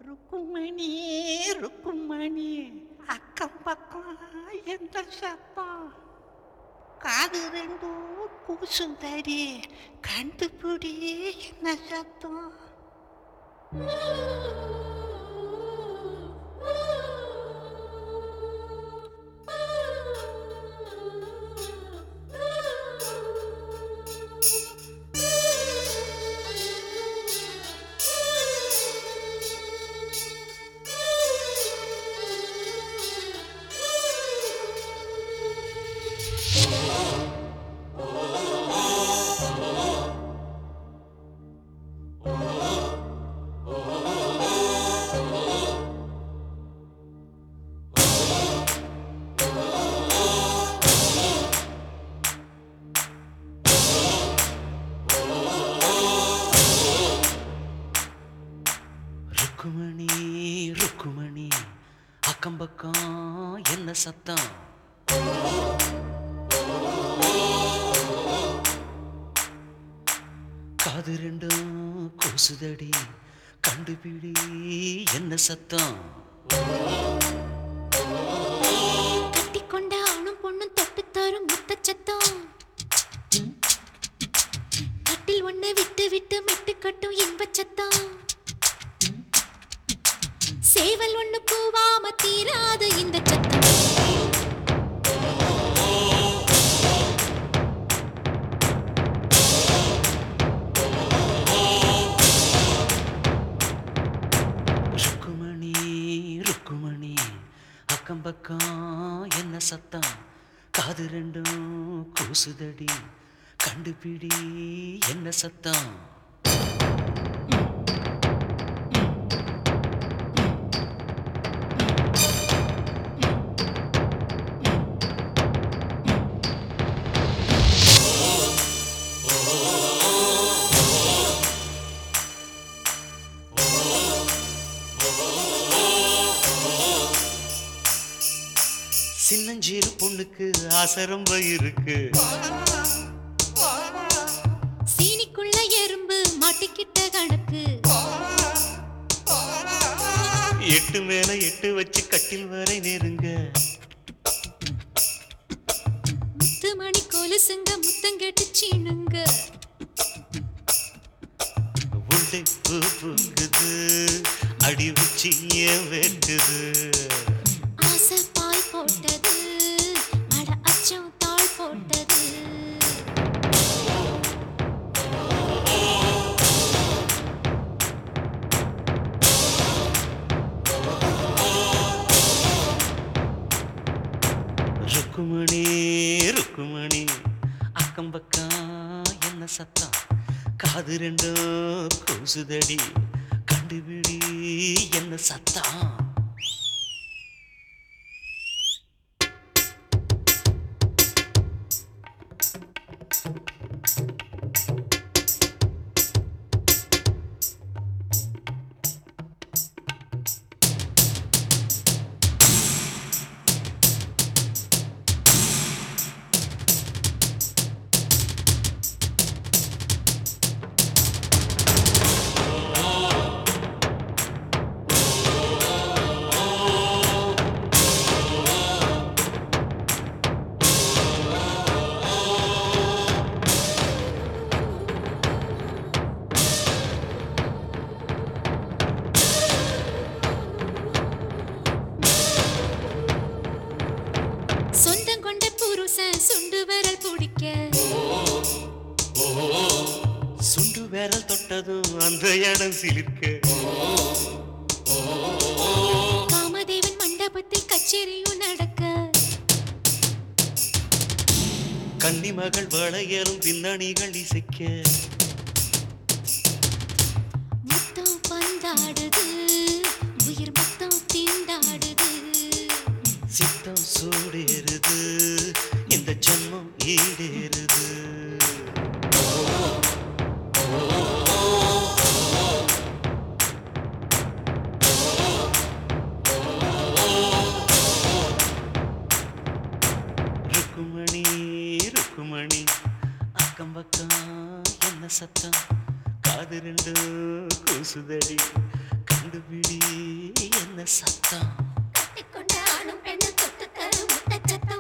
ருக்குமணி ருக்குமணி அக்கம் பக்கம் எந்த சத்தம் காது ரெண்டும் கூசுந்தடி கண்டுபிடி என்ன சத்தம் ருக்குமணி ருக்குமணி அக்கம் பக்கம் என்ன சத்தம் காது ரெண்டும் கூசுதடி கண்டுபிடி என்ன சத்தம் கட்டிக்கொண்ட ஆணும் பொண்ணும் தொட்டு தரும் முத்த சத்தம் கட்டில் ஒண்ணு விட்டு விட்டு மெட்டு கட்டும் இன்ப சத்தம் சேவல் ஒண்ணு கூவாம தீராத இந்த சத்தம் ருக்குமணி ருக்குமணி அக்கம் பக்கம் என்ன சத்தம் காது ரெண்டும் கூசுதடி கண்டுபிடி என்ன சத்தம் சின்னஞ்சிறு பொண்ணுக்கு ஆசை ரொம்ப இருக்கு சீனிக்குள்ள எறும்பு மாட்டிக்கிட்ட கணக்கு எட்டு மேல எட்டு வச்சு கட்டில் வரை நெருங்க முத்து மணி கொலுசுங்க முத்தங்கெட்டு சீனுங்க உள்ளே பூ பூக்குது அடி வச்சு ஏன் வெட்டுது ஆசை பாய் போட்டது அட அச்சம் தாழ் போட்டது ருக்குமணி ருக்குமணி அக்கம் பக்கம் என்ன சத்தம் காது ரெண்டும் கூசுதடி கண்டுபிடி என்ன சத்தம் சொந்தம் கொண்ட புருஷன் சுண்டு விரல் பிடிக்க சுண்டு விரல் தொட்டதும் அந்த இடம் சிலிர்க்க காமதேவன் மண்டபத்தில் கச்சேரியும் நடக்க கன்னிமகள் வளையலும் பின்னணிகள் இசைக்க முத்தம் பந்தாடுது உயிர் முத்தம் திண்டாடுது சித்தம் சூடேறுது இந்த ஜன்மம் ஈடேறுது ருக்குமணி ருக்குமணி அக்கம் பக்கம் என்ன சத்தம் காது ரெண்டு கூசுதடி கண் கண்டுபிடி என்ன சத்தம் கட்டிக்கொண்ட ஆணும் பெண்ணும் தொட்டு தரும் முத்தச்சத்தம்